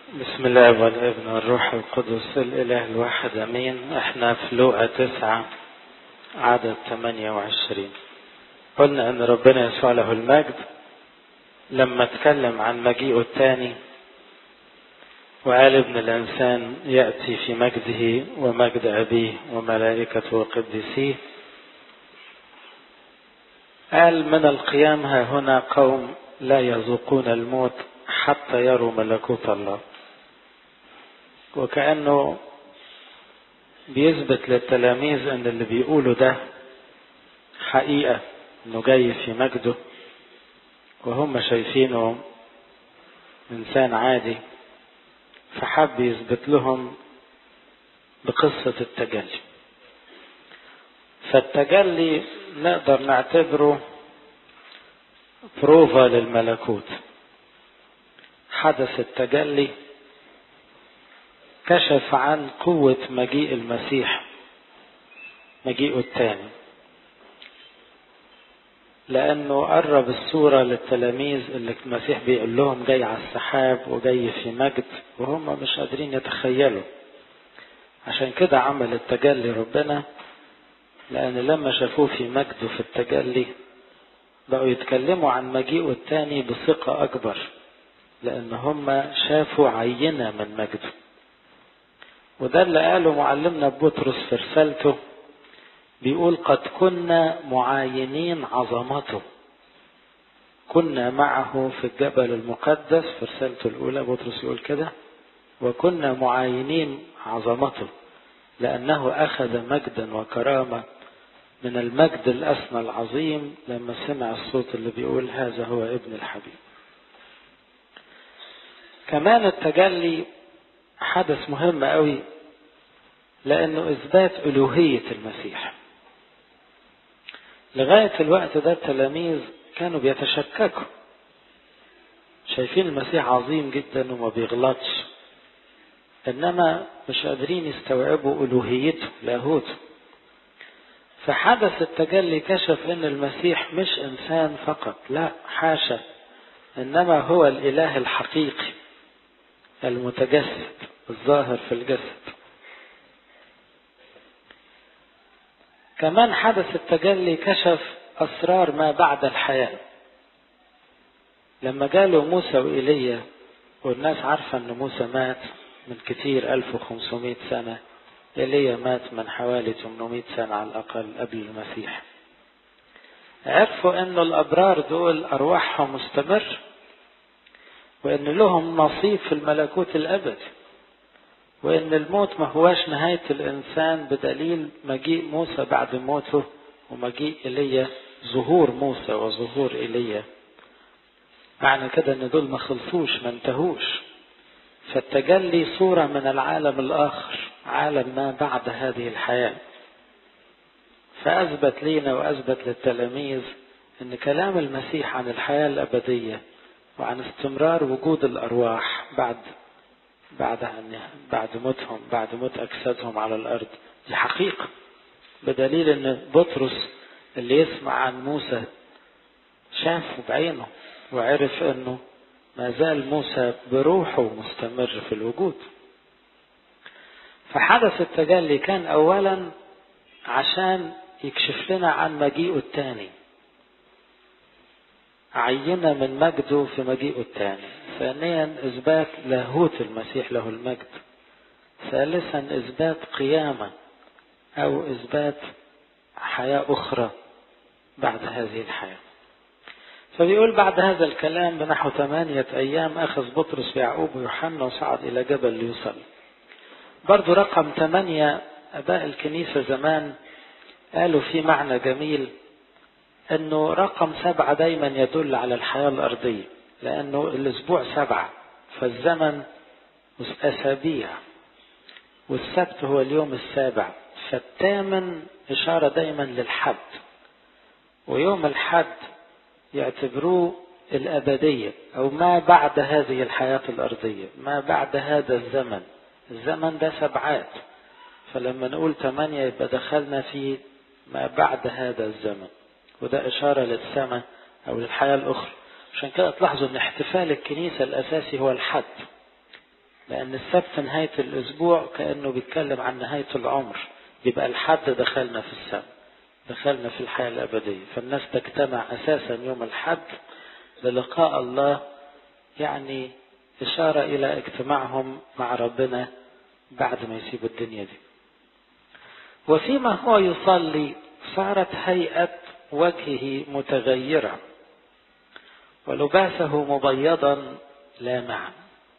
بسم الله والابن والروح القدس الاله الواحد امين احنا في لوقا تسعة عدد 28 قلنا ان ربنا يسوع له المجد لما اتكلم عن مجيئه الثاني وقال ابن الانسان ياتي في مجده ومجد ابيه وملائكته وقديسيه قال من القيام ها هنا قوم لا يذوقون الموت حتى يروا ملكوت الله وكأنه بيثبت للتلاميذ ان اللي بيقوله ده حقيقة انه جاي في مجده وهم شايفينه انسان عادي فحب يثبت لهم بقصة التجلي فالتجلي نقدر نعتبره بروفا للملكوت حدث التجلي كشف عن قوة مجيء المسيح مجيئه الثاني لأنه قرب الصورة للتلاميذ اللي المسيح بيقول لهم جاي على السحاب وجاي في مجد وهم مش قادرين يتخيلوا عشان كده عمل التجلي ربنا لأن لما شافوه في مجده في التجلي بقوا يتكلموا عن مجيئه الثاني بثقة أكبر لأن هم شافوا عينة من مجده وده اللي قاله معلمنا بطرس في رسالته بيقول قد كنا معاينين عظمته كنا معه في الجبل المقدس في رسالته الأولى بطرس يقول كده وكنا معاينين عظمته لأنه أخذ مجدا وكرامة من المجد الأسنى العظيم لما سمع الصوت اللي بيقول هذا هو ابن الحبيب كمان التجلي حدث مهم قوي لأنه إثبات ألوهية المسيح لغاية الوقت ده التلاميذ كانوا بيتشككوا شايفين المسيح عظيم جدا وما بيغلطش إنما مش قادرين يستوعبوا ألوهيته لاهوته فحدث التجلي كشف ان المسيح مش انسان فقط لا حاشا انما هو الاله الحقيقي المتجسد الظاهر في الجسد كمان حدث التجلي كشف اسرار ما بعد الحياه لما جاله موسى وإيليا والناس عارفة ان موسى مات من كتير 1500 سنة ايليا مات من حوالي 800 سنة على الأقل قبل المسيح عرفوا أن الأبرار دول أرواحهم مستمر وأن لهم نصيب في الملكوت الأبدي وأن الموت ما هواش نهاية الإنسان بدليل مجيء موسى بعد موته ومجيء إيليا ظهور موسى وظهور إيليا معنى كده أن دول ما خلصوش ما انتهوش فالتجلي صورة من العالم الآخر عالم ما بعد هذه الحياة فأثبت لينا وأثبت للتلاميذ أن كلام المسيح عن الحياة الأبدية وعن استمرار وجود الأرواح بعد بعد بعد موتهم بعد موت أجسادهم على الأرض دي حقيقة بدليل أن بطرس اللي يسمع عن موسى شافه بعينه وعرف أنه ما زال موسى بروحه مستمر في الوجود فحدث التجلي كان اولا عشان يكشف لنا عن مجيئه الثاني عينة من مجده في مجيئه الثاني ثانيا اثبات لاهوت المسيح له المجد ثالثا اثبات قيامة او اثبات حياة اخرى بعد هذه الحياه فبيقول بعد هذا الكلام بنحو ثمانية أيام أخذ بطرس ويعقوب ويوحنا وصعد إلى جبل ليصلي. برضو رقم ثمانية أباء الكنيسة زمان قالوا في معنى جميل أنه رقم سبعة دايما يدل على الحياة الأرضية لأنه الأسبوع سبعة فالزمن أسابيع والسبت هو اليوم السابع فالثامن إشارة دايما للحد ويوم الحد يعتبروه الأبدية أو ما بعد هذه الحياة الأرضية ما بعد هذا الزمن الزمن ده سبعات فلما نقول ثمانية يبقى دخلنا في ما بعد هذا الزمن وده إشارة للسماء أو للحياة الأخرى عشان كده تلاحظوا أن احتفال الكنيسة الأساسي هو الحد لأن السبت نهاية الأسبوع كأنه بيتكلم عن نهاية العمر يبقى الحد دخلنا في السبت دخلنا في الحياة الأبدية فالناس تجتمع أساسا يوم الحد للقاء الله يعني إشارة إلى اجتماعهم مع ربنا بعد ما يسيبوا الدنيا دي وفيما هو يصلي صارت هيئة وجهه متغيرة ولباسه مبيضا لامعا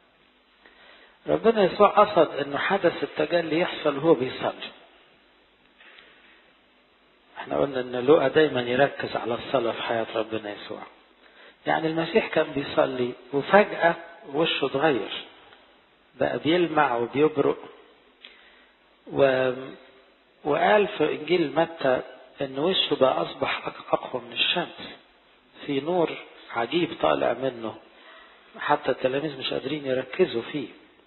ربنا يسوع قصد انه حدث التجلي يحصل وهو بيصلي احنا قلنا ان لوقا دايما يركز على الصلاة في حياة ربنا يسوع يعني المسيح كان بيصلي وفجأة وشه اتغير بقى بيلمع وبيبرق و... وقال في انجيل متى ان وشه بقى اصبح اقوى من الشمس في نور عجيب طالع منه حتى التلاميذ مش قادرين يركزوا فيه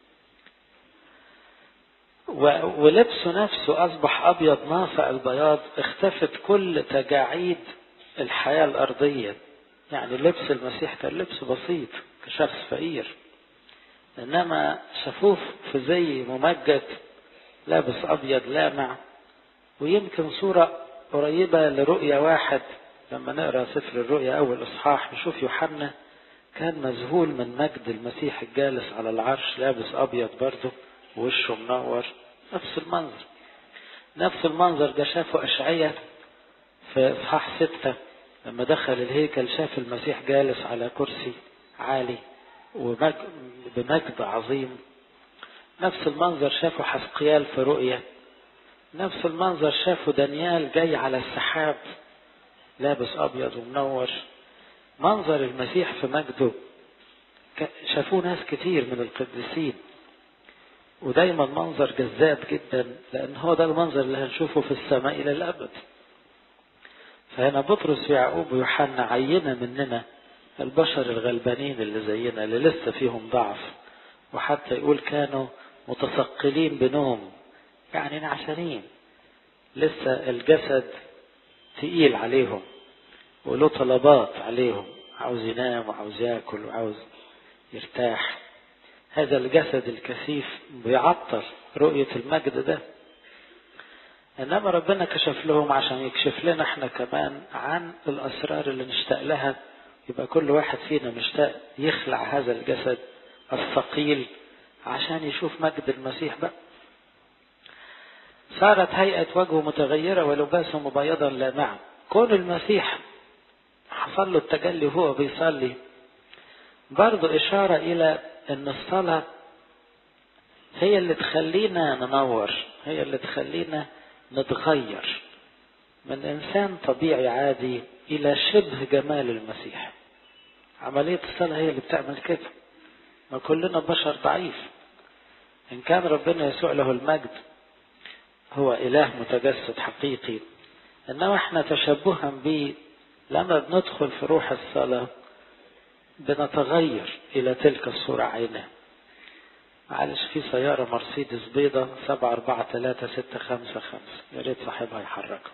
ولبسه نفسه أصبح أبيض ناصع البياض اختفت كل تجاعيد الحياة الأرضية يعني لبس المسيح كان لبس بسيط كشخص فقير إنما شافوه في زي ممجد لابس أبيض لامع ويمكن صورة قريبة لرؤية واحد لما نقرأ سفر الرؤيا أول إصحاح نشوف يوحنا كان مذهول من مجد المسيح الجالس على العرش لابس أبيض برضه وشه منور نفس المنظر نفس المنظر ده شافه أشعية في إصحاح ستة لما دخل الهيكل شاف المسيح جالس على كرسي عالي وبمجد عظيم نفس المنظر شافه حسقيال في رؤية نفس المنظر شافه دانيال جاي على السحاب لابس أبيض ومنور منظر المسيح في مجده شافوه ناس كتير من القديسين ودايما منظر جذاب جدا لان هو ده المنظر اللي هنشوفه في السماء الى الابد فهنا بطرس ويعقوب ويوحنا عينه مننا البشر الغلبانين اللي زينا اللي لسه فيهم ضعف وحتى يقول كانوا متثقلين بنوم يعني نعسانين لسه الجسد تقيل عليهم وله طلبات عليهم عاوز ينام وعاوز ياكل وعاوز يرتاح هذا الجسد الكثيف بيعطل رؤية المجد ده إنما ربنا كشف لهم عشان يكشف لنا احنا كمان عن الأسرار اللي نشتاق لها يبقى كل واحد فينا مشتاق يخلع هذا الجسد الثقيل عشان يشوف مجد المسيح بقى صارت هيئة وجهه متغيرة ولباسه مبيضا لامعا كون المسيح حصل له التجلي وهو بيصلي برضه إشارة إلى ان الصلاة هي اللي تخلينا ننور هي اللي تخلينا نتغير من انسان طبيعي عادي الى شبه جمال المسيح عملية الصلاة هي اللي بتعمل كده ما كلنا بشر ضعيف ان كان ربنا يسوع له المجد هو اله متجسد حقيقي انما احنا تشبها به لما بندخل في روح الصلاه بنتغير إلى تلك الصورة عينها معلش في سيارة مرسيدس بيضة سبعة أربعة ثلاثة ستة خمسة خمسة يا ريت صاحبها يحركها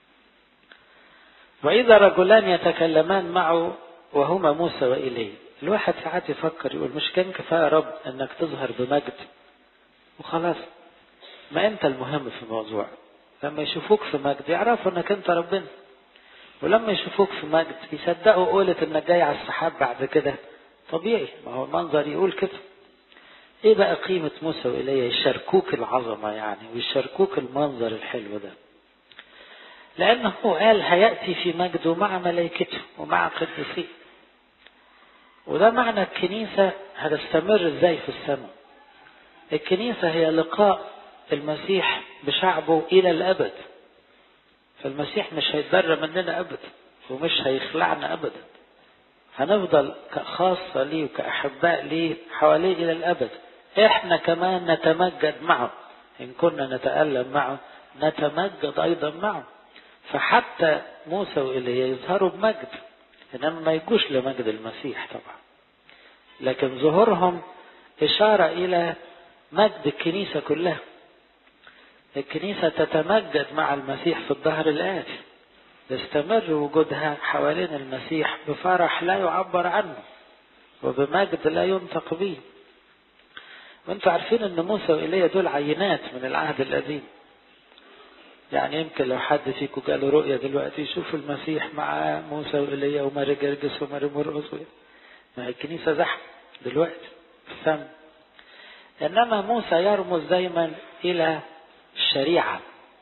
وإذا رجلان يتكلمان معه وهما موسى وإليه الواحد ساعات يفكر يقول مش كان كفاية يا رب انك تظهر بمجد وخلاص ما انت المهم في الموضوع لما يشوفوك في مجد يعرفوا انك انت ربنا ولما يشوفوك في مجد يصدقوا قولة انك جاي على السحاب بعد كده طبيعي ما هو المنظر يقول كده ايه بقى قيمة موسى وإليه يشاركوك العظمة يعني ويشاركوك المنظر الحلو ده لأنه قال هيأتي في مجده مع ملائكته ومع قديسيه وده معنى الكنيسة هتستمر ازاي في السماء الكنيسة هي لقاء المسيح بشعبه إلى الأبد فالمسيح مش هيتبرى مننا أبدا ومش هيخلعنا أبدا هنفضل خاصة ليه وكأحباء ليه حواليه إلى الأبد إحنا كمان نتمجد معه إن كنا نتألم معه نتمجد أيضا معه فحتى موسى وإليه يظهروا بمجد إنما ما يجوش لمجد المسيح طبعا لكن ظهورهم إشارة إلى مجد الكنيسة كلها الكنيسة تتمجد مع المسيح في الظهر الآتي يستمر وجودها حوالين المسيح بفرح لا يعبر عنه وبمجد لا ينطق به وانتوا عارفين ان موسى وإيليا دول عينات من العهد القديم يعني يمكن لو حد فيكم جاله رؤية دلوقتي يشوف المسيح مع موسى وإيليا وماري جرجس وماري مرقس ما هي الكنيسة زحمة دلوقتي في السماء إنما موسى يرمز دايما إلى الشريعة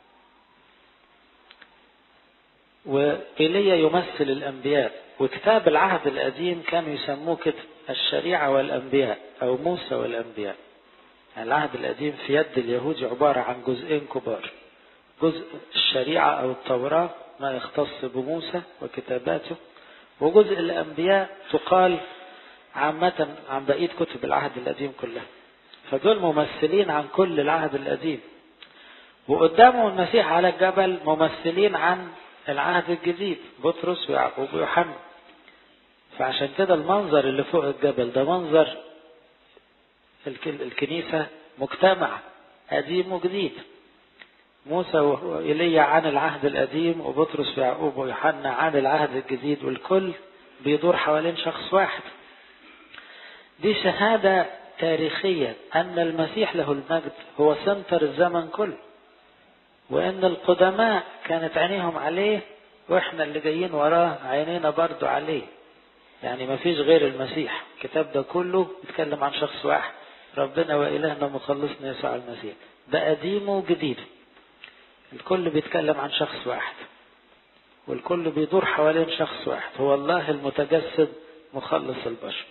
وإيليا يمثل الأنبياء وكتاب العهد القديم كانوا يسموه كده الشريعة والأنبياء أو موسى والأنبياء يعني العهد القديم في يد اليهود عبارة عن جزئين كبار جزء الشريعة أو التوراة ما يختص بموسى وكتاباته وجزء الأنبياء تقال عامة عن بقية كتب العهد القديم كلها فدول ممثلين عن كل العهد القديم وقدامه المسيح على الجبل ممثلين عن العهد الجديد بطرس ويعقوب ويوحنا فعشان كده المنظر اللي فوق الجبل ده منظر الكنيسة مجتمع قديم وجديد موسى وإيليا عن العهد القديم وبطرس ويعقوب ويوحنا عن العهد الجديد والكل بيدور حوالين شخص واحد دي شهادة تاريخية أن المسيح له المجد هو سنتر الزمن كله وأن القدماء كانت عينيهم عليه وإحنا اللي جايين وراه عينينا برضو عليه يعني ما فيش غير المسيح الكتاب ده كله بيتكلم عن شخص واحد ربنا وإلهنا مخلصنا يسوع المسيح ده قديم وجديد الكل بيتكلم عن شخص واحد والكل بيدور حوالين شخص واحد هو الله المتجسد مخلص البشر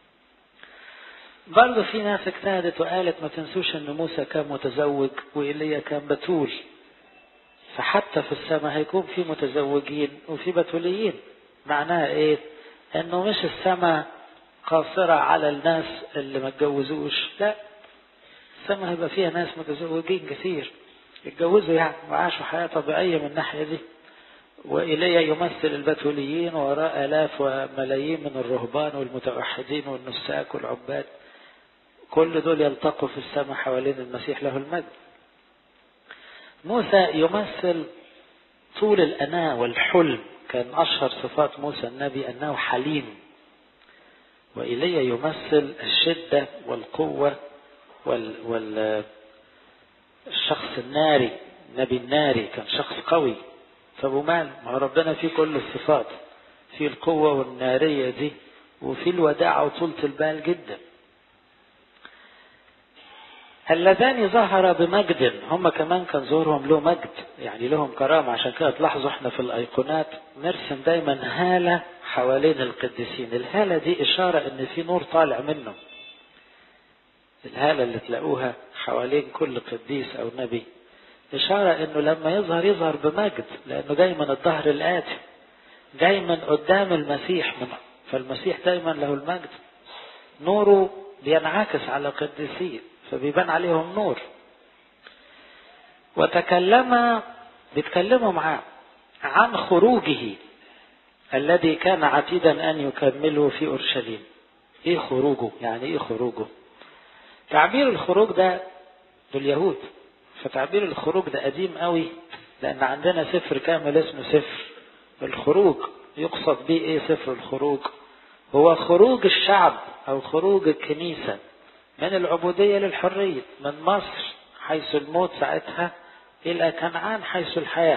برضه في ناس اجتهدت وقالت ما تنسوش ان موسى كان متزوج وإيليا كان بتول فحتى في السماء هيكون في متزوجين وفي بتوليين معناها ايه انه مش السماء قاصرة على الناس اللي ما اتجوزوش لا السماء هيبقى فيها ناس متزوجين كثير اتجوزوا يعني وعاشوا حياة طبيعية من الناحية دي وإيليا يمثل البتوليين وراء آلاف وملايين من الرهبان والمتوحدين والنساك والعباد كل دول يلتقوا في السماء حوالين المسيح له المجد موسى يمثل طول الأناة والحلم كان أشهر صفات موسى النبي أنه حليم وإيليا يمثل الشدة والقوة وال, وال الشخص الناري النبي الناري كان شخص قوي طب ومال ما ربنا فيه كل الصفات في القوة والنارية دي وفي الوداعة وطولة البال جدا اللذان ظهر بمجد هم كمان كان ظهورهم له مجد يعني لهم كرامة عشان كده تلاحظوا احنا في الايقونات نرسم دايما هالة حوالين القديسين الهالة دي اشارة ان في نور طالع منه الهالة اللي تلاقوها حوالين كل قديس او نبي اشارة انه لما يظهر يظهر بمجد لانه جاي من الظهر الاتي جاي من قدام المسيح من فالمسيح دايما له المجد نوره بينعكس على قديسيه فبيبان عليهم نور وتكلم بيتكلموا معاه عن خروجه الذي كان عتيدا ان يكمله في اورشليم ايه خروجه يعني ايه خروجه تعبير الخروج ده لليهود فتعبير الخروج ده قديم قوي لان عندنا سفر كامل اسمه سفر الخروج يقصد به ايه سفر الخروج هو خروج الشعب او خروج الكنيسه من العبودية للحرية من مصر حيث الموت ساعتها إلى كنعان حيث الحياة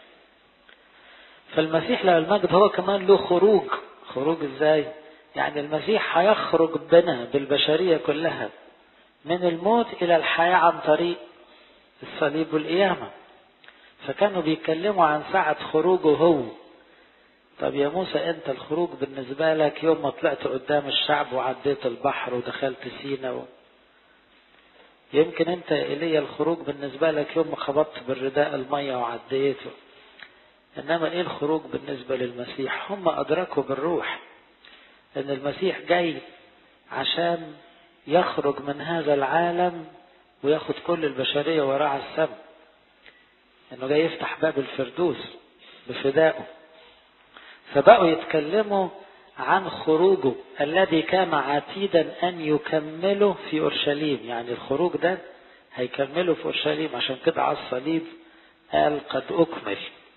فالمسيح له المجد هو كمان له خروج خروج ازاي يعني المسيح هيخرج بنا بالبشرية كلها من الموت إلى الحياة عن طريق الصليب والقيامة فكانوا بيتكلموا عن ساعة خروجه هو طب يا موسى انت الخروج بالنسبة لك يوم ما طلعت قدام الشعب وعديت البحر ودخلت سينا و... يمكن انت ايليا الخروج بالنسبة لك يوم ما خبطت بالرداء المية وعديت انما ايه الخروج بالنسبة للمسيح هم ادركوا بالروح ان المسيح جاي عشان يخرج من هذا العالم وياخد كل البشرية وراه على السماء انه جاي يفتح باب الفردوس بفدائه فبقوا يتكلموا عن خروجه الذي كان عتيدا ان يكمله في اورشليم يعني الخروج ده هيكمله في اورشليم عشان كده على الصليب قال قد اكمل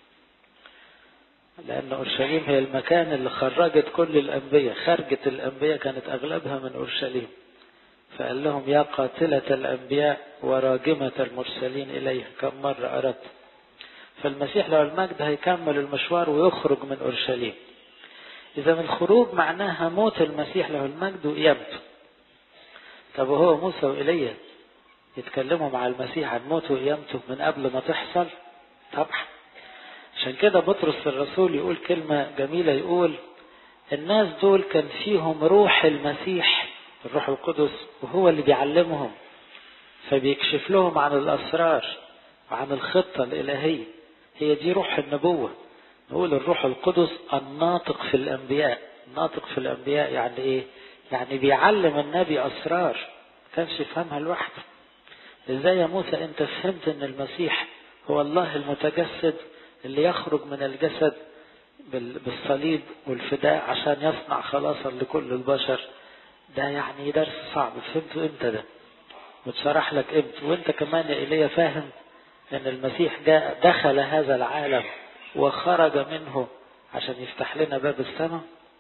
لان اورشليم هي المكان اللي خرجت كل الانبياء خرجت الانبياء كانت اغلبها من اورشليم فقال لهم يا قاتلة الأنبياء وراجمة المرسلين إليه كم مرة أردت فالمسيح لو المجد هيكمل المشوار ويخرج من أورشليم إذا الخروج معناها موت المسيح له المجد وقيامته طب وهو موسى وإيليا يتكلموا مع المسيح عن موته وقيامته من قبل ما تحصل طبعا عشان كده بطرس الرسول يقول كلمة جميلة يقول الناس دول كان فيهم روح المسيح الروح القدس وهو اللي بيعلمهم فبيكشف لهم عن الأسرار وعن الخطة الإلهية هي دي روح النبوة نقول الروح القدس الناطق في الأنبياء الناطق في الأنبياء يعني إيه يعني بيعلم النبي أسرار كانش يفهمها لوحده ازاي يا موسى انت فهمت ان المسيح هو الله المتجسد اللي يخرج من الجسد بالصليب والفداء عشان يصنع خلاصا لكل البشر ده يعني درس صعب فهمته امتى ده واتشرح لك امتى وانت كمان يا ايليا فاهم ان المسيح جاء دخل هذا العالم وخرج منه عشان يفتح لنا باب السماء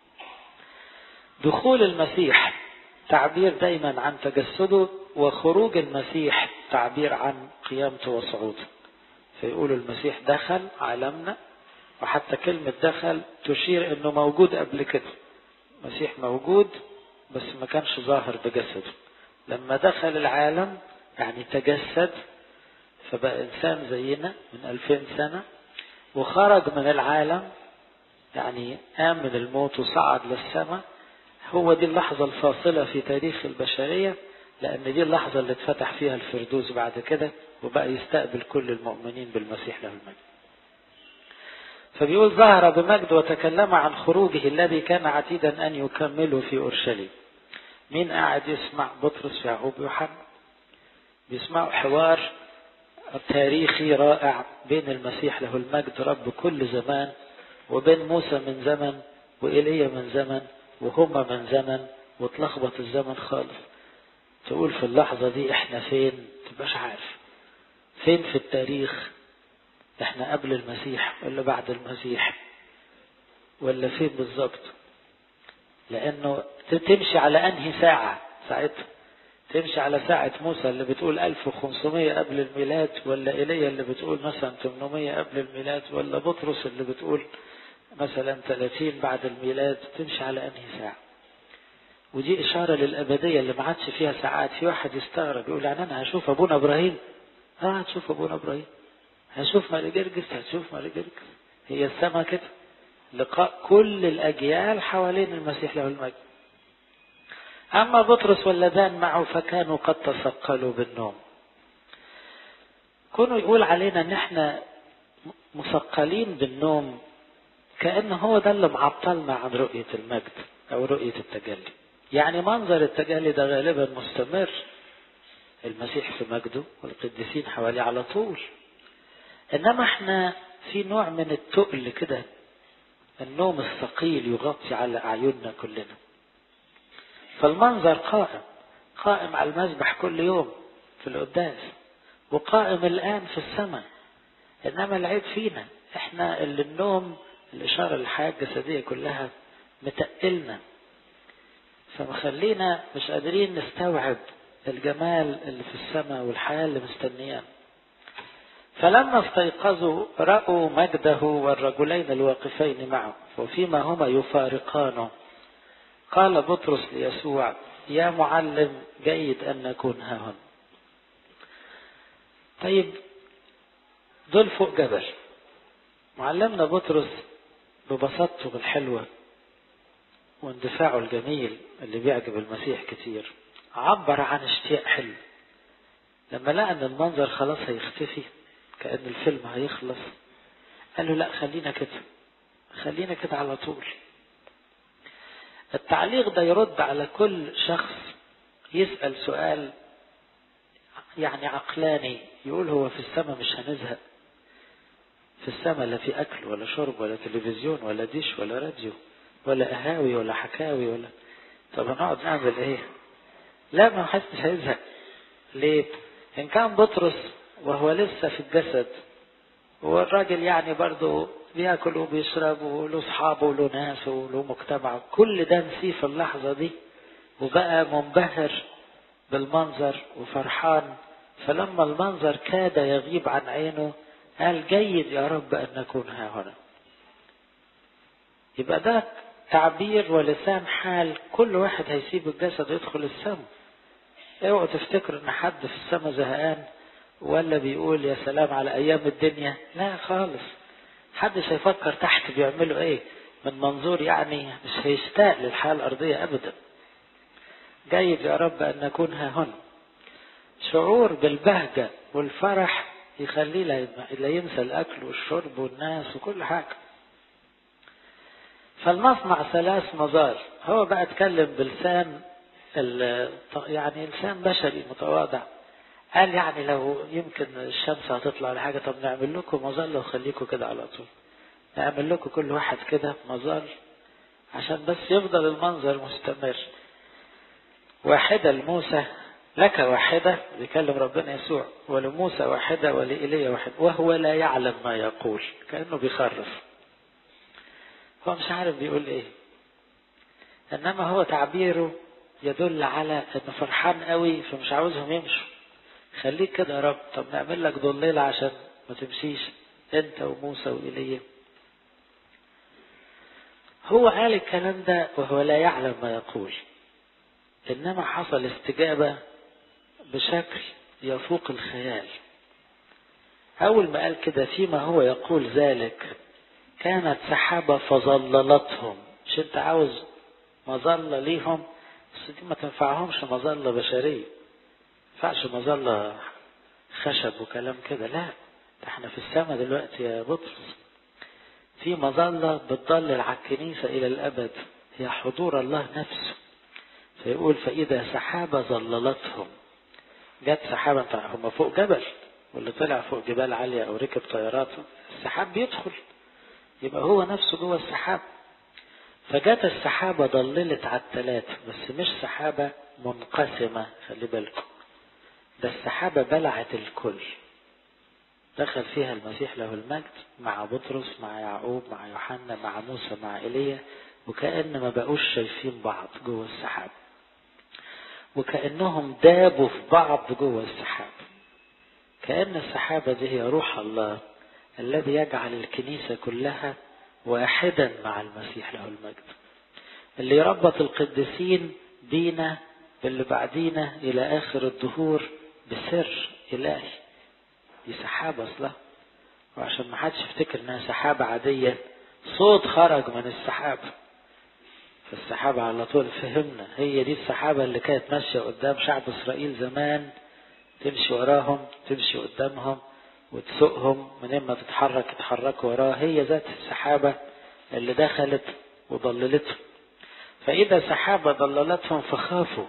دخول المسيح تعبير دايما عن تجسده وخروج المسيح تعبير عن قيامته وصعوده فيقول المسيح دخل عالمنا وحتى كلمة دخل تشير انه موجود قبل كده المسيح موجود بس ما كانش ظاهر بجسده لما دخل العالم يعني تجسد فبقى انسان زينا من الفين سنة وخرج من العالم يعني قام من الموت وصعد للسماء هو دي اللحظة الفاصلة في تاريخ البشرية لأن دي اللحظة اللي اتفتح فيها الفردوس بعد كده وبقى يستقبل كل المؤمنين بالمسيح له المجد فبيقول ظهر بمجد وتكلم عن خروجه الذي كان عتيدا أن يكمله في أورشليم مين قاعد يسمع بطرس يعقوب يوحنا بيسمعوا حوار تاريخي رائع بين المسيح له المجد رب كل زمان وبين موسى من زمن وإيليا من زمن وهما من زمن واتلخبط الزمن خالص تقول في اللحظة دي احنا فين تبقاش عارف فين في التاريخ احنا قبل المسيح ولا بعد المسيح ولا فين بالظبط لانه تمشي على انهي ساعة ساعتها تمشي على ساعة موسى اللي بتقول 1500 قبل الميلاد ولا ايليا اللي بتقول مثلا 800 قبل الميلاد ولا بطرس اللي بتقول مثلا 30 بعد الميلاد تمشي على انهي ساعة ودي إشارة للأبدية اللي ما عادش فيها ساعات في واحد يستغرب يقول يعني أنا هشوف أبونا إبراهيم اه هتشوف أبونا إبراهيم هشوف مالي جرجس هتشوف مالي جرجس هي السما كده لقاء كل الأجيال حوالين المسيح له المجد أما بطرس واللذان معه فكانوا قد تثقلوا بالنوم كونوا يقول علينا ان احنا مثقلين بالنوم كأن هو ده اللي معطلنا عن رؤية المجد أو رؤية التجلي يعني منظر التجلي ده غالبا مستمر المسيح في مجده والقديسين حواليه على طول انما احنا في نوع من التقل كده النوم الثقيل يغطي على اعيننا كلنا فالمنظر قائم قائم على المذبح كل يوم في القداس وقائم الان في السماء انما العيب فينا احنا اللي النوم الاشاره للحياه الجسديه كلها متقلنا فمخلينا مش قادرين نستوعب الجمال اللي في السماء والحياة اللي مستنيانا فلما استيقظوا رأوا مجده والرجلين الواقفين معه وفيما هما يفارقانه قال بطرس ليسوع يا معلم جيد أن نكون ها هنا طيب دول فوق جبل معلمنا بطرس ببساطته الحلوة واندفاعه الجميل اللي بيعجب المسيح كتير عبر عن اشتياق حلو لما لقى ان المنظر خلاص هيختفي كأن الفيلم هيخلص قال له لا خلينا كده خلينا كده على طول التعليق ده يرد على كل شخص يسأل سؤال يعني عقلاني يقول هو في السماء مش هنزهق في السماء لا في أكل ولا شرب ولا تلفزيون ولا ديش ولا راديو ولا قهاوي ولا حكاوي ولا طب هنقعد نعمل ايه لا ما حدش هيزهق ليه ان كان بطرس وهو لسه في الجسد والراجل يعني برضه بياكل وبيشرب وله اصحابه وله ناس وله مجتمع كل ده نسيه في اللحظه دي وبقى منبهر بالمنظر وفرحان فلما المنظر كاد يغيب عن عينه قال جيد يا رب أن نكون ها هنا يبقى ده تعبير ولسان حال كل واحد هيسيب الجسد ويدخل السماء اوعوا تفتكروا ان حد في السماء زهقان ولا بيقول يا سلام على ايام الدنيا لا خالص حدش هيفكر تحت بيعملوا ايه من منظور يعني مش هيشتاق للحياة الأرضية أبدا جيد يا رب أن نكون ها هنا شعور بالبهجة والفرح يخليه لا ينسى الأكل والشرب والناس وكل حاجة فلنصنع ثلاث مظال هو بقى اتكلم بلسان يعني لسان بشري متواضع قال يعني لو يمكن الشمس هتطلع ولا حاجه طب نعمل لكم مظله وخليكم كده على طول نعمل لكم كل واحد كده مظل عشان بس يفضل المنظر مستمر واحدة لموسى لك واحدة بيكلم ربنا يسوع ولموسى واحدة ولإيليا واحدة وهو لا يعلم ما يقول كأنه بيخرف هو مش عارف بيقول ايه انما هو تعبيره يدل على انه فرحان قوي فمش عاوزهم يمشوا خليك كده يا رب طب نعمل لك ضليل عشان ما تمشيش انت وموسى وإيليا هو قال الكلام ده وهو لا يعلم ما يقول انما حصل استجابة بشكل يفوق الخيال اول ما قال كده فيما هو يقول ذلك كانت سحابة فظللتهم مش انت عاوز مظلة ليهم بس دي ما تنفعهمش مظلة بشرية ينفعش مظلة خشب وكلام كده لا ده احنا في السماء دلوقتي يا بطرس في مظلة بتضلل على الكنيسة إلى الأبد هي حضور الله نفسه فيقول فإذا سحابة ظللتهم جت سحابة هم فوق جبل واللي طلع فوق جبال عالية أو ركب طيارات السحاب بيدخل يبقى هو نفسه جوه السحاب فجت السحابة ضللت على الثلاثة بس مش سحابة منقسمة خلي بالكم ده السحابة بلعت الكل دخل فيها المسيح له المجد مع بطرس مع يعقوب مع يوحنا مع موسى مع ايليا وكأن ما بقوش شايفين بعض جوه السحاب وكأنهم دابوا في بعض جوه السحاب كأن السحابة دي هي روح الله الذي يجعل الكنيسة كلها واحدا مع المسيح له المجد اللي يربط القديسين بينا باللي بعدينا إلى آخر الدهور بسر إلهي دي سحابة أصلا وعشان ما حدش يفتكر إنها سحابة عادية صوت خرج من السحابة فالسحابة على طول فهمنا هي دي السحابة اللي كانت ماشية قدام شعب إسرائيل زمان تمشي وراهم تمشي قدامهم وتسوقهم من اما تتحرك يتحركوا وراها هي ذات السحابة اللي دخلت وضللتهم فإذا سحابة ضللتهم فخافوا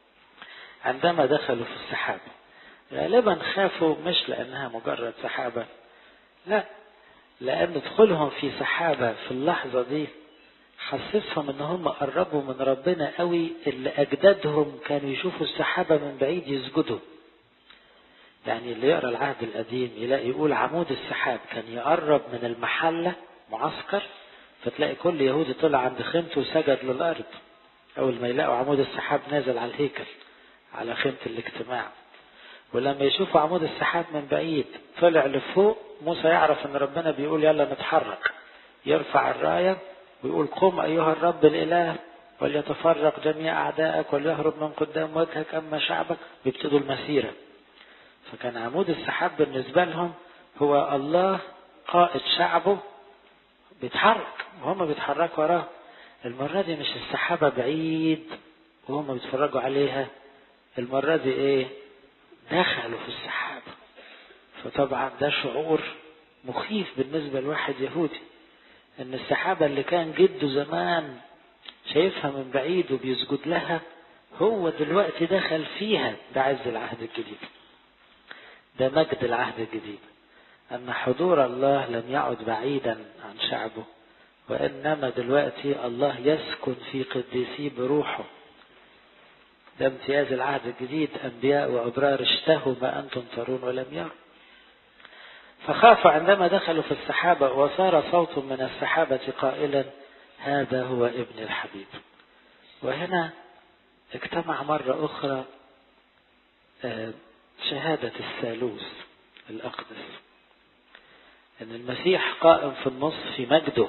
عندما دخلوا في السحابة غالبا خافوا مش لأنها مجرد سحابة لا لأن دخولهم في سحابة في اللحظة دي حسسهم ان هم قربوا من ربنا قوي اللي اجدادهم كانوا يشوفوا السحابة من بعيد يسجدوا يعني اللي يقرا العهد القديم يلاقي يقول عمود السحاب كان يقرب من المحلة معسكر فتلاقي كل يهودي طلع عند خيمته وسجد للأرض أول ما يلاقوا عمود السحاب نازل على الهيكل على خيمة الاجتماع ولما يشوفوا عمود السحاب من بعيد طلع لفوق موسى يعرف ان ربنا بيقول يلا نتحرك يرفع الراية ويقول قم أيها الرب الإله وليتفرق جميع أعدائك وليهرب من قدام وجهك أما شعبك ويبتدوا المسيرة فكان عمود السحاب بالنسبة لهم هو الله قائد شعبه بيتحرك وهم بيتحركوا وراه المرة دي مش السحابة بعيد وهم بيتفرجوا عليها المرة دي ايه دخلوا في السحابة فطبعا ده شعور مخيف بالنسبة لواحد يهودي ان السحابة اللي كان جده زمان شايفها من بعيد وبيسجد لها هو دلوقتي دخل فيها ده عز العهد الجديد ده مجد العهد الجديد أن حضور الله لم يعد بعيدا عن شعبه وإنما دلوقتي الله يسكن في قديسيه بروحه ده امتياز العهد الجديد أنبياء وأبرار اشتهوا ما أنتم ترون ولم يروا فخافوا عندما دخلوا في السحابة وصار صوت من السحابة قائلا هذا هو ابن الحبيب وهنا اجتمع مرة أخرى شهادة الثالوث الأقدس أن المسيح قائم في النص في مجده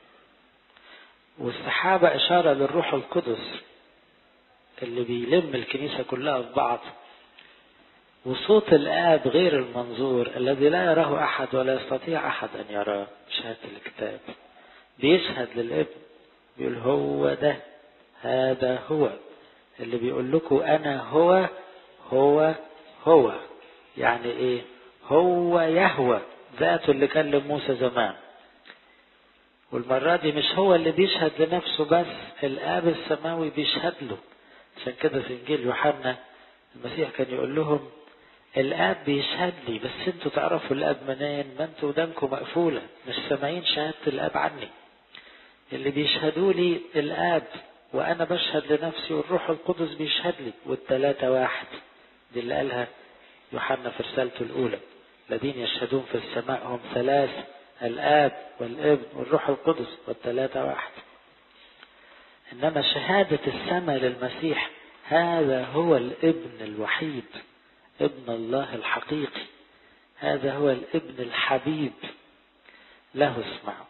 والسحابة إشارة للروح القدس اللي بيلم الكنيسة كلها في بعض وصوت الآب غير المنظور الذي لا يراه أحد ولا يستطيع أحد أن يراه شهادة الكتاب بيشهد للابن بيقول هو ده هذا هو اللي بيقول لكم أنا هو هو هو يعني إيه هو يهوى ذاته اللي كلم موسى زمان والمرة دي مش هو اللي بيشهد لنفسه بس الآب السماوي بيشهد له عشان كده في إنجيل يوحنا المسيح كان يقول لهم الآب بيشهد لي بس انتوا تعرفوا الآب منين ما انتوا ودانكم مقفولة مش سامعين شهادة الآب عني اللي بيشهدوا لي الآب وأنا بشهد لنفسي والروح القدس بيشهد لي والتلاتة واحد دي اللي قالها يوحنا في رسالته الأولى الذين يشهدون في السماء هم ثلاث الآب والابن والروح القدس والثلاثة واحد إنما شهادة السماء للمسيح هذا هو الابن الوحيد ابن الله الحقيقي هذا هو الابن الحبيب له اسمعوا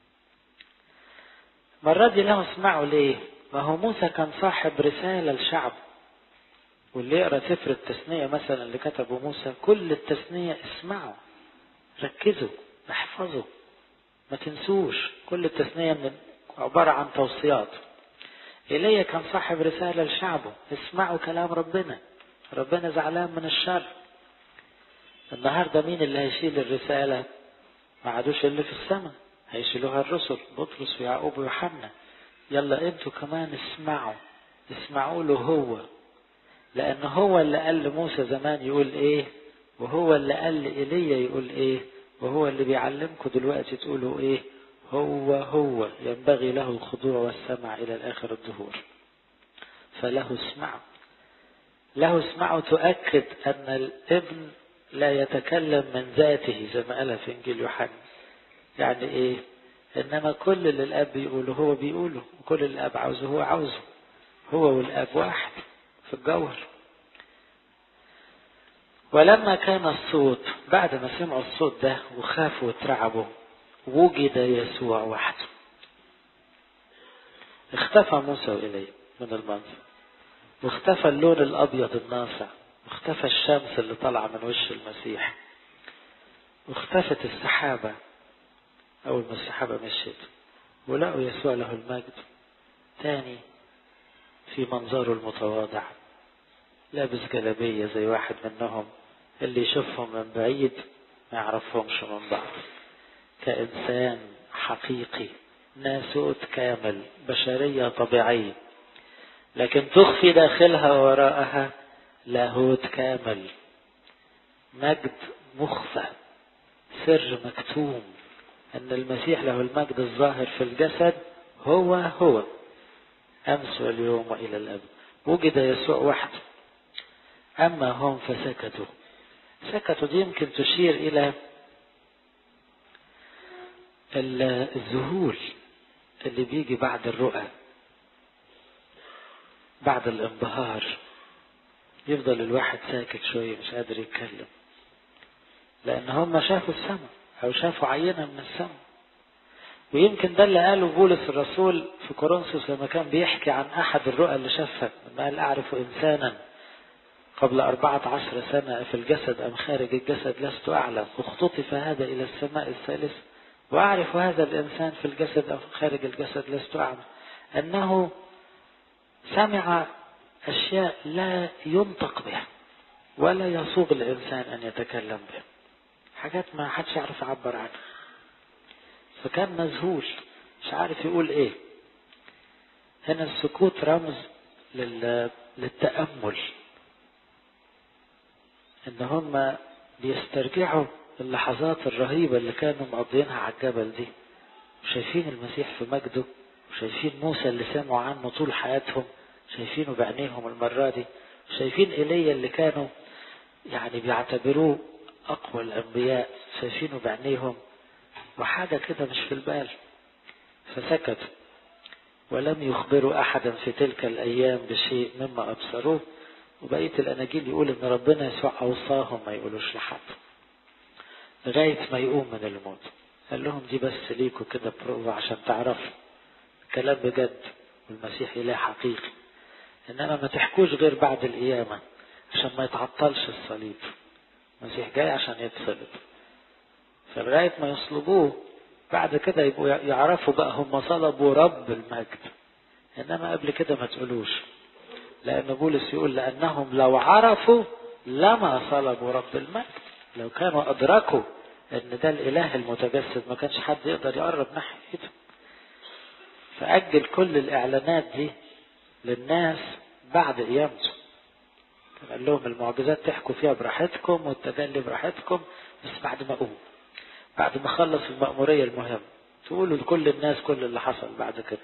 مرة دي له اسمعوا ليه ما هو موسى كان صاحب رسالة للشعب واللي يقرا سفر التثنية مثلا اللي كتبه موسى كل التثنية اسمعوا ركزوا احفظوا ما تنسوش كل التثنية من عبارة عن توصيات إيليا كان صاحب رسالة لشعبه اسمعوا كلام ربنا ربنا زعلان من الشر النهاردة مين اللي هيشيل الرسالة ما عادوش اللي في السماء هيشيلوها الرسل بطرس ويعقوب ويوحنا يلا انتوا كمان اسمعوا اسمعوا له هو لأن هو اللي قال لموسى زمان يقول إيه وهو اللي قال لإيليا يقول إيه وهو اللي بيعلمكم دلوقتي تقولوا إيه هو هو ينبغي له الخضوع والسمع إلى الآخر الظهور فله اسمعوا له اسمعوا تؤكد أن الابن لا يتكلم من ذاته زي ما قالها في إنجيل يوحنا يعني إيه إنما كل اللي الأب بيقوله هو بيقوله وكل اللي الأب عاوزه هو عاوزه هو والأب واحد في الجوهر ولما كان الصوت بعد ما سمعوا الصوت ده وخافوا واترعبوا وجد يسوع وحده اختفى موسى وإليه من المنظر واختفى اللون الأبيض الناصع واختفى الشمس اللي طالعة من وش المسيح واختفت السحابة أول ما السحابة مشيت ولقوا يسوع له المجد تاني في منظره المتواضع لابس جلابية زي واحد منهم اللي يشوفهم من بعيد ما يعرفهمش من بعض كإنسان حقيقي ناسوت كامل بشرية طبيعية لكن تخفي داخلها وراءها لاهوت كامل مجد مخفى سر مكتوم أن المسيح له المجد الظاهر في الجسد هو هو أمس واليوم وإلى الأبد وجد يسوع وحده أما هم فسكتوا سكتوا دي يمكن تشير إلى الذهول اللي بيجي بعد الرؤى بعد الانبهار يفضل الواحد ساكت شوية مش قادر يتكلم لأن هم شافوا السماء أو شافوا عينة من السماء ويمكن ده اللي قاله بولس الرسول في كورنثوس لما كان بيحكي عن أحد الرؤى اللي شافها لما قال أعرف إنسانا قبل أربعة عشر سنة في الجسد أم خارج الجسد لست أعلم اختطف هذا إلى السماء الثالث وأعرف هذا الإنسان في الجسد أم خارج الجسد لست أعلم أنه سمع أشياء لا ينطق بها ولا يصوغ الإنسان أن يتكلم بها حاجات ما حدش يعرف يعبر عنها فكان مذهول مش عارف يقول ايه هنا السكوت رمز لل... للتأمل ان هم بيسترجعوا اللحظات الرهيبة اللي كانوا مقضينها على الجبل دي وشايفين المسيح في مجده وشايفين موسى اللي سمعوا عنه طول حياتهم شايفينه بعينيهم المرة دي وشايفين ايليا اللي كانوا يعني بيعتبروه أقوى الأنبياء شايفينه بعينيهم وحاجة كده مش في البال فسكتوا ولم يخبروا أحدا في تلك الأيام بشيء مما أبصروه وبقية الأناجيل يقول إن ربنا يسوع أوصاهم ما يقولوش لحد لغاية ما يقوم من الموت قال لهم دي بس ليكوا كده بروفا عشان تعرفوا كلام بجد والمسيح إله حقيقي إنما ما تحكوش غير بعد القيامة عشان ما يتعطلش الصليب المسيح جاي عشان يتصلب فلغاية ما يصلبوه بعد كده يبقوا يعرفوا بقى هم صلبوا رب المجد إنما قبل كده ما تقولوش لأن بولس يقول لأنهم لو عرفوا لما صلبوا رب المجد لو كانوا أدركوا إن ده الإله المتجسد ما كانش حد يقدر يقرب ناحيته فأجل كل الإعلانات دي للناس بعد قيامته كان قال لهم المعجزات تحكوا فيها براحتكم والتجلي براحتكم بس بعد ما أقوم بعد ما أخلص المأمورية المهمة تقولوا لكل الناس كل اللي حصل بعد كده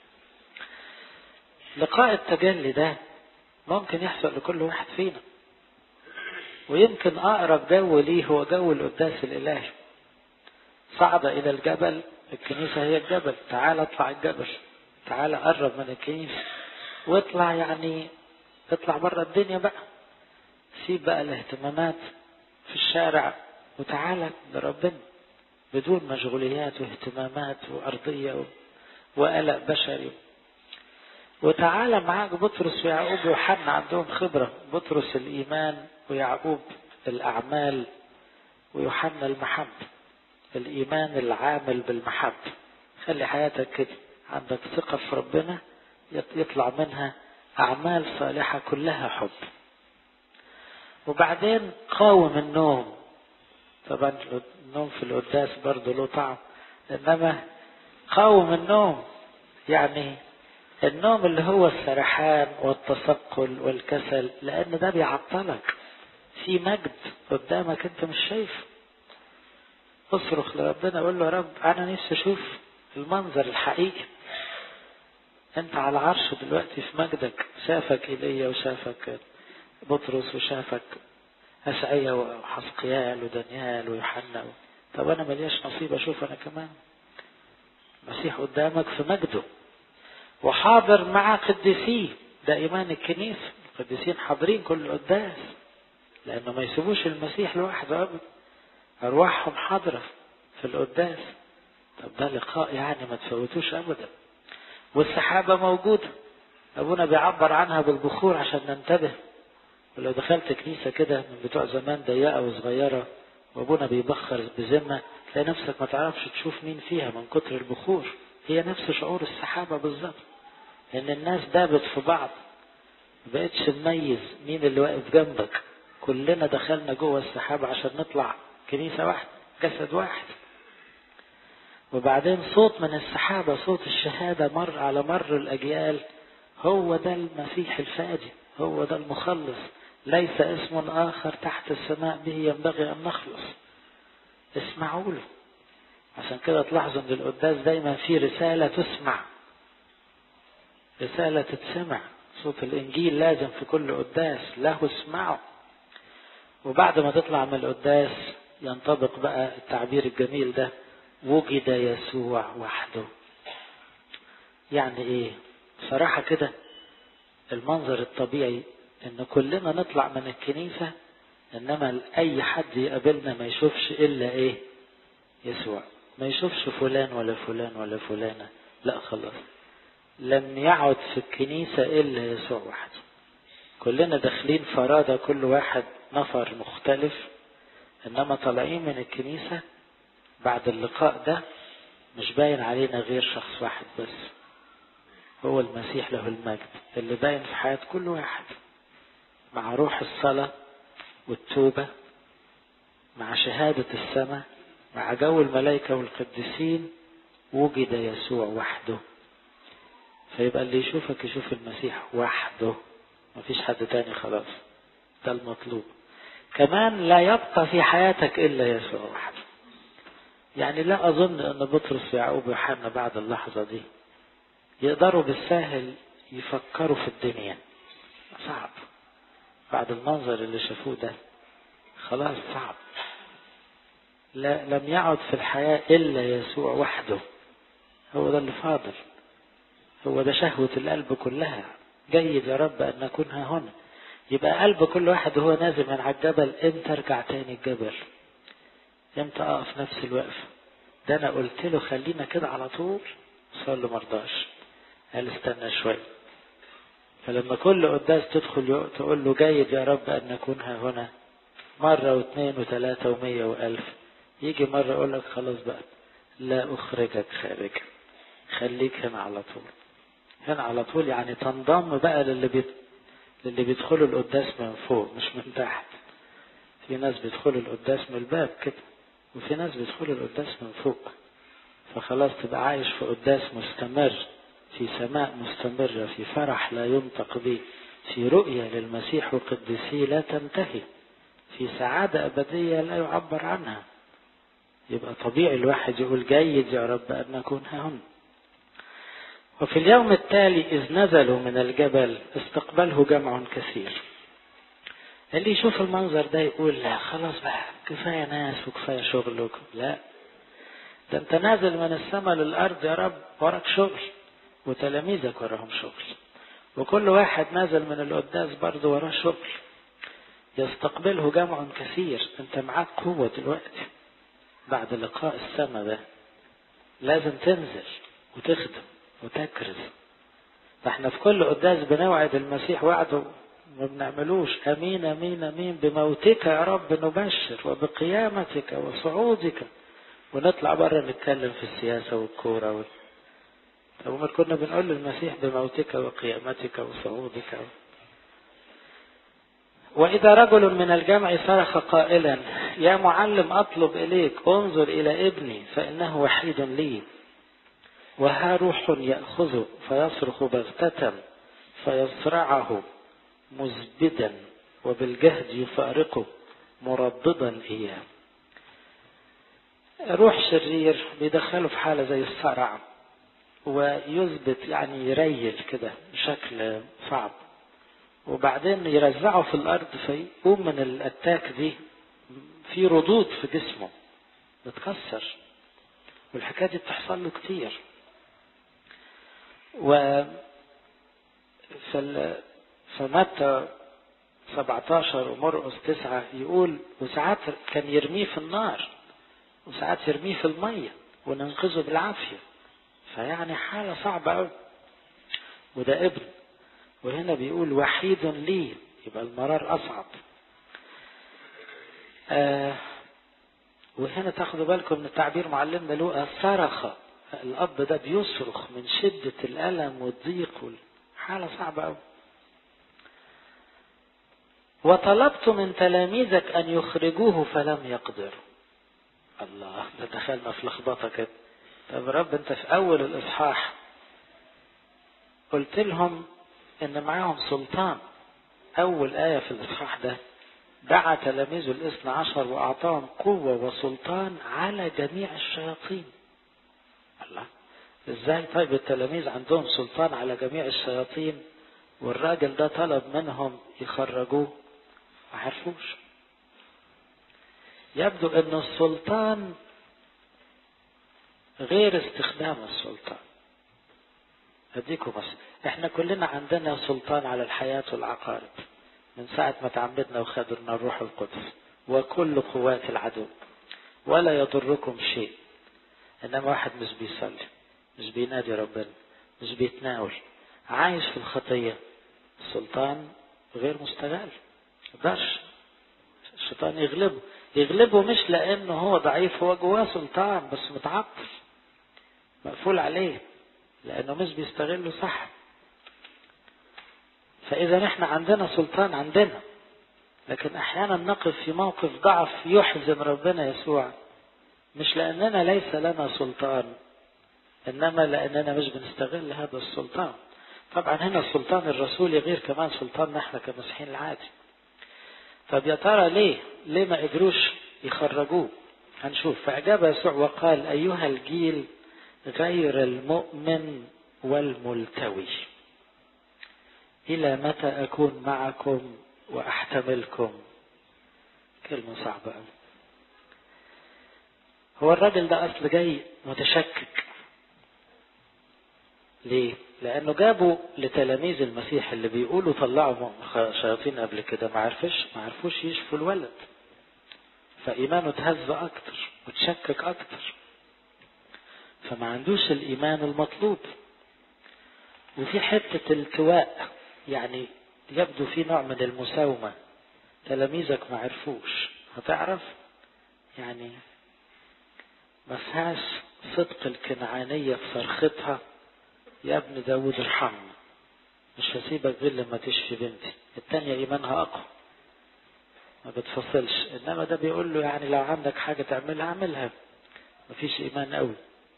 لقاء التجلي ده ممكن يحصل لكل واحد فينا ويمكن أقرب جو ليه هو جو القداس الإلهي صعد إلى الجبل الكنيسة هي الجبل تعال اطلع الجبل تعال قرب من الكنيسة واطلع يعني اطلع بره الدنيا بقى سيب بقى الاهتمامات في الشارع وتعالى لربنا بدون مشغوليات واهتمامات وأرضية و... وقلق بشري وتعالى معاك بطرس ويعقوب ويوحنا عندهم خبرة بطرس الإيمان ويعقوب الأعمال ويوحنا المحبة الإيمان العامل بالمحبة خلي حياتك كده عندك ثقة في ربنا يطلع منها أعمال صالحة كلها حب وبعدين قاوم النوم طبعا النوم في القداس برضه له طعم إنما قاوم النوم يعني النوم اللي هو السرحان والتثقل والكسل لأن ده بيعطلك في مجد قدامك أنت مش شايفه اصرخ لربنا قول له يا رب انا نفسي اشوف المنظر الحقيقي انت على العرش دلوقتي في مجدك شافك ايليا وشافك بطرس وشافك اشعيا وحسقيال ودانيال ويوحنا طب انا ملياش نصيب اشوف انا كمان المسيح قدامك في مجده وحاضر مع قديسيه ده ايمان الكنيسه القديسين حاضرين كل قداس لانه ما يسيبوش المسيح لوحده ابدا أرواحهم حاضرة في القداس طب ده لقاء يعني ما تفوتوش أبدا والسحابة موجودة أبونا بيعبر عنها بالبخور عشان ننتبه ولو دخلت كنيسة كده من بتوع زمان ضيقة وصغيرة وأبونا بيبخر بذمة تلاقي نفسك ما تعرفش تشوف مين فيها من كتر البخور هي نفس شعور السحابة بالظبط إن الناس دابت في بعض ما بقتش تميز مين اللي واقف جنبك كلنا دخلنا جوه السحابة عشان نطلع كنيسة واحدة جسد واحد وبعدين صوت من السحابة صوت الشهادة مر على مر الأجيال هو ده المسيح الفادي هو ده المخلص ليس اسم آخر تحت السماء به ينبغي أن نخلص اسمعوا له عشان كده تلاحظوا ان القداس دايما في رسالة تسمع رسالة تتسمع صوت الإنجيل لازم في كل قداس له اسمعوا وبعد ما تطلع من القداس ينطبق بقى التعبير الجميل ده وجد يسوع وحده يعني ايه صراحة كده المنظر الطبيعي ان كلنا نطلع من الكنيسة انما اي حد يقابلنا ما يشوفش الا ايه يسوع ما يشوفش فلان ولا فلان ولا فلانة لا خلاص لم يعد في الكنيسة الا يسوع وحده كلنا داخلين فرادة كل واحد نفر مختلف انما طالعين من الكنيسة بعد اللقاء ده مش باين علينا غير شخص واحد بس هو المسيح له المجد اللي باين في حياة كل واحد مع روح الصلاة والتوبة مع شهادة السماء مع جو الملائكة والقديسين وجد يسوع وحده فيبقى اللي يشوفك يشوف المسيح وحده مفيش حد تاني خلاص ده المطلوب كمان لا يبقى في حياتك إلا يسوع وحده يعني لا أظن أن بطرس ويعقوب ويوحنا بعد اللحظة دي يقدروا بالساهل يفكروا في الدنيا صعب بعد المنظر اللي شافوه ده خلاص صعب لا لم يعد في الحياة إلا يسوع وحده هو ده اللي فاضل هو ده شهوة القلب كلها جيد يا رب أن نكون ها هنا يبقى قلب كل واحد وهو نازل من على الجبل امتى ارجع تاني الجبل امتى اقف نفس الوقفة ده انا قلت له خلينا كده على طول صار له مرضاش قال استنى شوية فلما كل قداس تدخل تقول له جيد يا رب ان نكون ها هنا مرة واثنين وثلاثة ومية والف يجي مرة يقول لك خلاص بقى لا اخرجك خارجا خليك هنا على طول هنا على طول يعني تنضم بقى للي بيت للي بيدخلوا القداس من فوق مش من تحت في ناس بيدخلوا القداس من الباب كده وفي ناس بيدخلوا القداس من فوق فخلاص تبقى عايش في قداس مستمر في سماء مستمرة في فرح لا ينطق به في رؤية للمسيح وقدسيه لا تنتهي في سعادة أبدية لا يعبر عنها يبقى طبيعي الواحد يقول جيد يا رب أن نكون هنا وفي اليوم التالي إذ نزلوا من الجبل استقبله جمع كثير اللي يشوف المنظر ده يقول لا خلاص بقى كفاية ناس وكفاية شغل لا ده انت نازل من السماء للأرض يا رب وراك شغل وتلاميذك وراهم شغل وكل واحد نازل من القداس برضه وراه شغل يستقبله جمع كثير انت معاك قوة دلوقتي بعد لقاء السماء ده لازم تنزل وتخدم وتكرز فاحنا في كل قداس بنوعد المسيح وعده ما بنعملوش امين امين امين بموتك يا رب نبشر وبقيامتك وصعودك ونطلع بره نتكلم في السياسه والكوره وال... طب امال كنا بنقول للمسيح بموتك وقيامتك وصعودك واذا رجل من الجمع صرخ قائلا يا معلم اطلب اليك انظر الى ابني فانه وحيد لي وها روح ياخذه فيصرخ بغته فيصرعه مزبدا وبالجهد يفارقه مرددا اياه روح شرير بيدخله في حاله زي الصرع ويثبت يعني يريل كده بشكل صعب وبعدين يرزعه في الارض فيقوم من الاتاك دي في ردود في جسمه بتكسر والحكايه دي بتحصل له كتير و في فمتى 17 ومرقس 9 يقول وساعات كان يرميه في النار وساعات يرميه في الميه وننقذه بالعافيه فيعني حاله صعبه قوي وده ابن وهنا بيقول وحيد لي يبقى المرار اصعب آه وهنا تاخدوا بالكم من تعبير معلمنا لوقا صرخ الاب ده بيصرخ من شده الالم والضيق حاله صعبه قوي وطلبت من تلاميذك ان يخرجوه فلم يقدروا الله ده دخلنا في لخبطه كده طب رب انت في اول الاصحاح قلت لهم ان معاهم سلطان اول ايه في الاصحاح ده دعا تلاميذه الاثنى عشر واعطاهم قوه وسلطان على جميع الشياطين الله ازاي طيب التلاميذ عندهم سلطان على جميع الشياطين والراجل ده طلب منهم يخرجوه ما عرفوش يبدو ان السلطان غير استخدام السلطان اديكم بس احنا كلنا عندنا سلطان على الحياة والعقارب من ساعة ما تعمدنا وخدرنا الروح القدس وكل قوات العدو ولا يضركم شيء انما واحد مش بيصلي مش بينادي ربنا مش بيتناول عايش في الخطية السلطان غير مستغل مقدرش الشيطان يغلبه يغلبه مش لانه هو ضعيف هو جواه سلطان بس متعطل مقفول عليه لانه مش بيستغله صح فاذا احنا عندنا سلطان عندنا لكن احيانا نقف في موقف ضعف يحزن ربنا يسوع مش لاننا ليس لنا سلطان انما لاننا مش بنستغل هذا السلطان طبعا هنا السلطان الرسولي غير كمان سلطاننا احنا كمسيحيين العادي طب يا ترى ليه ليه ما قدروش يخرجوه هنشوف فأجاب يسوع وقال أيها الجيل غير المؤمن والملتوي إلى متى أكون معكم وأحتملكم كلمة صعبة أوي هو الراجل ده أصل جاي متشكك ليه؟ لأنه جابوا لتلاميذ المسيح اللي بيقولوا طلعوا شياطين قبل كده ما عرفش ما عرفوش يشفوا الولد فإيمانه اتهز أكتر وتشكك أكتر فما عندوش الإيمان المطلوب وفي حتة التواء يعني يبدو في نوع من المساومة تلاميذك ما عرفوش هتعرف يعني ما فيهاش صدق الكنعانية في صرختها يا ابن داود ارحمنا مش هسيبك غير لما تشفي بنتي التانية ايمانها اقوى ما بتفصلش انما ده بيقول له يعني لو عندك حاجة تعملها اعملها مفيش ايمان قوي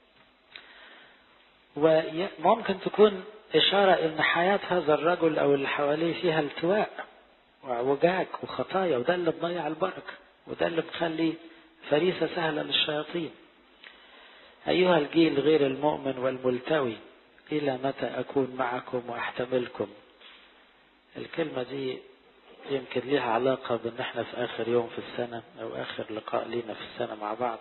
وممكن تكون اشارة ان حياة هذا الرجل او اللي حواليه فيها التواء وعوجاج وخطايا وده اللي مضيع البركة وده اللي مخلي فريسة سهلة للشياطين أيها الجيل غير المؤمن والملتوي إلى متى أكون معكم وأحتملكم الكلمة دي يمكن ليها علاقة بأن احنا في آخر يوم في السنة أو آخر لقاء لينا في السنة مع بعض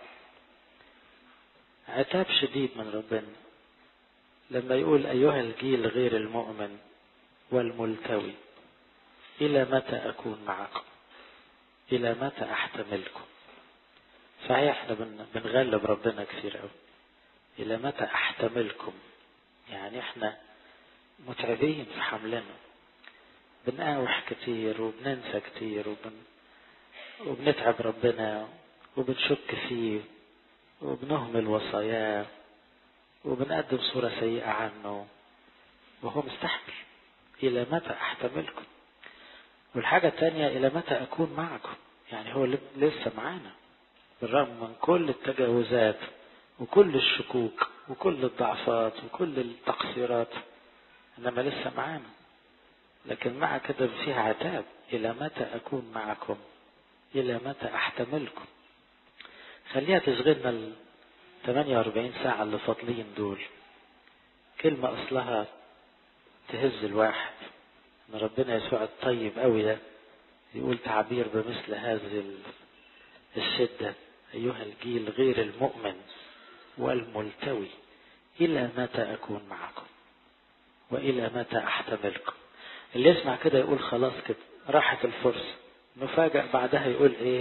عتاب شديد من ربنا لما يقول أيها الجيل غير المؤمن والملتوي إلى متى أكون معكم إلى متى أحتملكم صحيح احنا بنغلب ربنا كثير قوي إلى متى أحتملكم يعني احنا متعبين في حملنا بنقاوح كتير وبننسى كتير وبن... وبنتعب ربنا وبنشك فيه وبنهمل وصاياه وبنقدم صورة سيئة عنه وهو مستحمل إلى متى أحتملكم والحاجة الثانية إلى متى أكون معكم يعني هو لسه معانا بالرغم من كل التجاوزات وكل الشكوك وكل الضعفات وكل التقصيرات انما لسه معانا لكن مع كده فيها عتاب الى متى اكون معكم الى متى احتملكم خليها تشغلنا ال 48 ساعة اللي فاضلين دول كلمة اصلها تهز الواحد ان ربنا يسوع الطيب قوي ده يقول تعبير بمثل هذه الشدة أيها الجيل غير المؤمن والملتوي إلى متى أكون معكم وإلى متى أحتملكم اللي يسمع كده يقول خلاص كده راحت الفرصة نفاجأ بعدها يقول إيه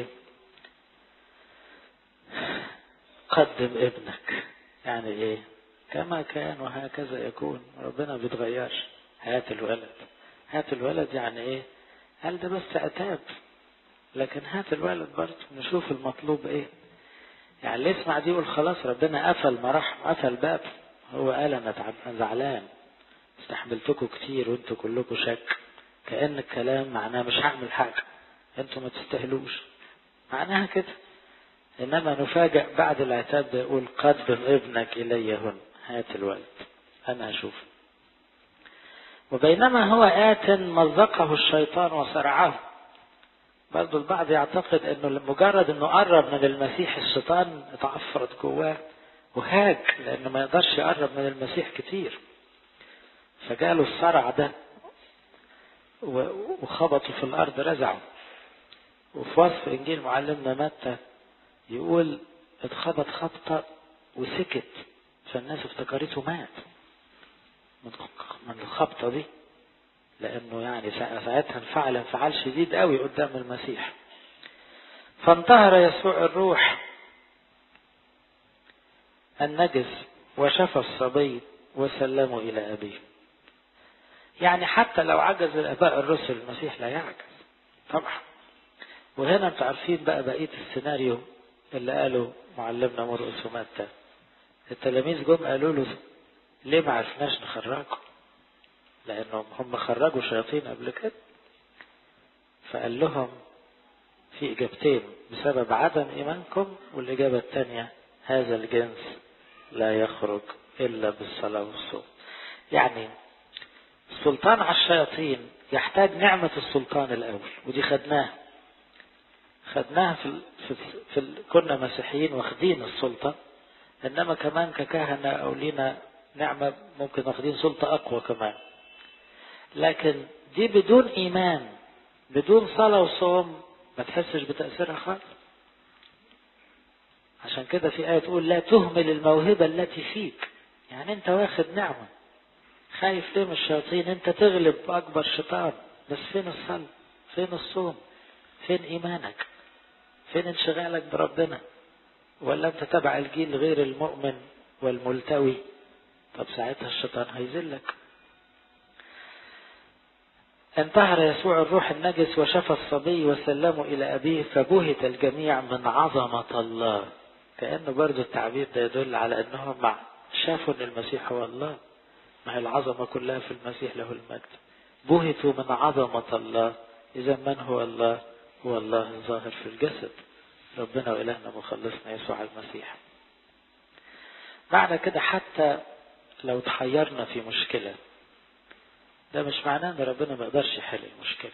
قدم ابنك يعني إيه كما كان وهكذا يكون ربنا بيتغيرش هات الولد هات الولد يعني إيه قال ده بس عتاب لكن هات الولد برضه نشوف المطلوب ايه يعني اللي يسمع دي يقول خلاص ربنا قفل مراحم قفل باب هو قال انا زعلان استحملتكم كتير وانتوا كلكم شك كأن الكلام معناه مش هعمل حاجة انتوا ما تستاهلوش معناها كده انما نفاجأ بعد العتاب ده يقول قدم ابنك الي هن هات الولد انا هشوف وبينما هو آت مزقه الشيطان وصرعه برضه البعض يعتقد انه مجرد انه قرب من المسيح الشيطان اتعفرت جواه وهاج لانه ما يقدرش يقرب من المسيح كتير فجاله الصرع ده وخبطوا في الارض رزعوا وفي وصف انجيل معلمنا متى يقول اتخبط خبطه وسكت فالناس افتكرته مات من الخبطه دي لانه يعني ساعتها انفعل انفعال شديد قوي قدام المسيح فانتهر يسوع الروح النجس وشفى الصبي وسلمه الى ابيه يعني حتى لو عجز الاباء الرسل المسيح لا يعجز طبعا وهنا انتوا عارفين بقى بقيه السيناريو اللي قاله معلمنا مرقس ومتى التلاميذ جم قالوا له ليه ما عرفناش نخرجكم لانهم هم خرجوا شياطين قبل كده فقال لهم في اجابتين بسبب عدم ايمانكم والاجابه الثانيه هذا الجنس لا يخرج الا بالصلاه والصوم يعني السلطان على الشياطين يحتاج نعمه السلطان الاول ودي خدناها خدناها في, ال في, ال في ال كنا مسيحيين واخدين السلطه انما كمان ككهنه او لينا نعمه ممكن واخدين سلطه اقوى كمان لكن دي بدون ايمان بدون صلاة وصوم ما تحسش بتأثيرها خالص عشان كده في آية تقول لا تهمل الموهبة التي فيك يعني انت واخد نعمة خايف ليه من الشياطين انت تغلب اكبر شيطان بس فين الصلاة فين الصوم فين ايمانك فين انشغالك بربنا ولا انت تبع الجيل غير المؤمن والملتوي طب ساعتها الشيطان هيذلك انتهر يسوع الروح النجس وشفى الصبي وسلمه إلى أبيه فبهت الجميع من عظمة الله كأنه برضو التعبير ده يدل على أنهم مع شافوا أن المسيح هو الله ما هي العظمة كلها في المسيح له المجد بهتوا من عظمة الله إذا من هو الله هو الله الظاهر في الجسد ربنا وإلهنا مخلصنا يسوع المسيح معنى كده حتى لو تحيرنا في مشكلة ده مش معناه ان ربنا ما يقدرش يحل المشكلة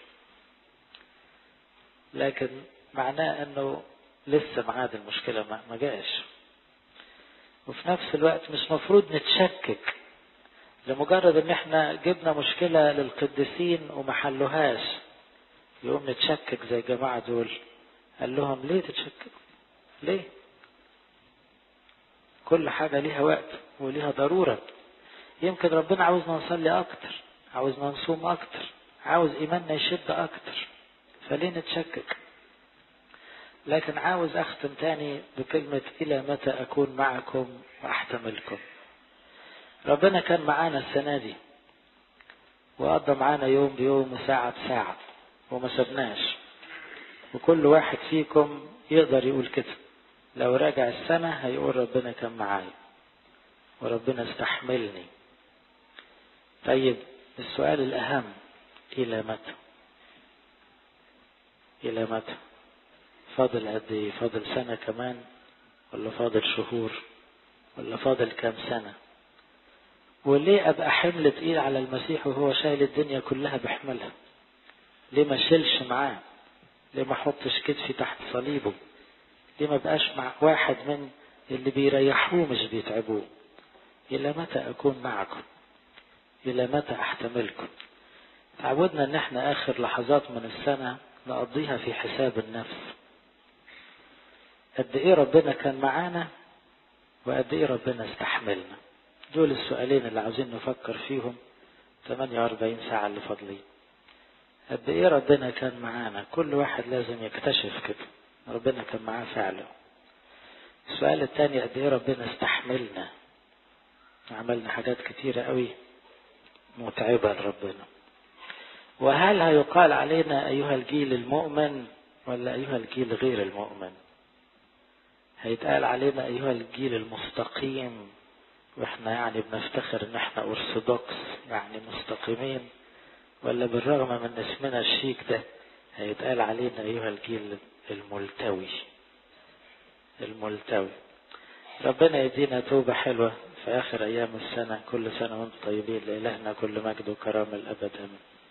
لكن معناه انه لسه معاد المشكلة ما جاش وفي نفس الوقت مش مفروض نتشكك لمجرد ان احنا جبنا مشكلة للقديسين وما حلوهاش يقوم نتشكك زي الجماعة دول قال لهم ليه تتشككوا ليه كل حاجة ليها وقت وليها ضرورة يمكن ربنا عاوزنا نصلي اكتر عاوزنا نصوم اكتر عاوز ايماننا يشد اكتر فليه نتشكك لكن عاوز اختم تاني بكلمة الى متى اكون معكم واحتملكم ربنا كان معانا السنة دي وقضى معانا يوم بيوم وساعة بساعة وما سبناش وكل واحد فيكم يقدر يقول كده لو راجع السنة هيقول ربنا كان معايا وربنا استحملني طيب السؤال الأهم إلى متى إلى متى فاضل قد إيه فاضل سنة كمان ولا فاضل شهور ولا فاضل كام سنة وليه أبقى حمل تقيل على المسيح وهو شايل الدنيا كلها بحملها ليه ما شيلش معاه ليه ما احطش كتفي تحت صليبه ليه ما بقاش مع واحد من اللي بيريحوه مش بيتعبوه إلى متى أكون معكم إلى متى أحتملكم تعودنا أن احنا آخر لحظات من السنة نقضيها في حساب النفس قد إيه ربنا كان معانا وقد إيه ربنا استحملنا دول السؤالين اللي عاوزين نفكر فيهم 48 ساعة اللي فاضلين قد إيه ربنا كان معانا كل واحد لازم يكتشف كده ربنا كان معاه فعلا السؤال الثاني قد إيه ربنا استحملنا عملنا حاجات كتيرة قوي متعبة لربنا وهل هيقال علينا أيها الجيل المؤمن ولا أيها الجيل غير المؤمن هيتقال علينا أيها الجيل المستقيم واحنا يعني بنفتخر ان احنا ارثوذكس يعني مستقيمين ولا بالرغم من اسمنا الشيك ده هيتقال علينا ايها الجيل الملتوي الملتوي ربنا يدينا توبة حلوة في آخر أيام السنة كل سنة وانتم طيبين لإلهنا كل مجد وكرامة الأبد آمين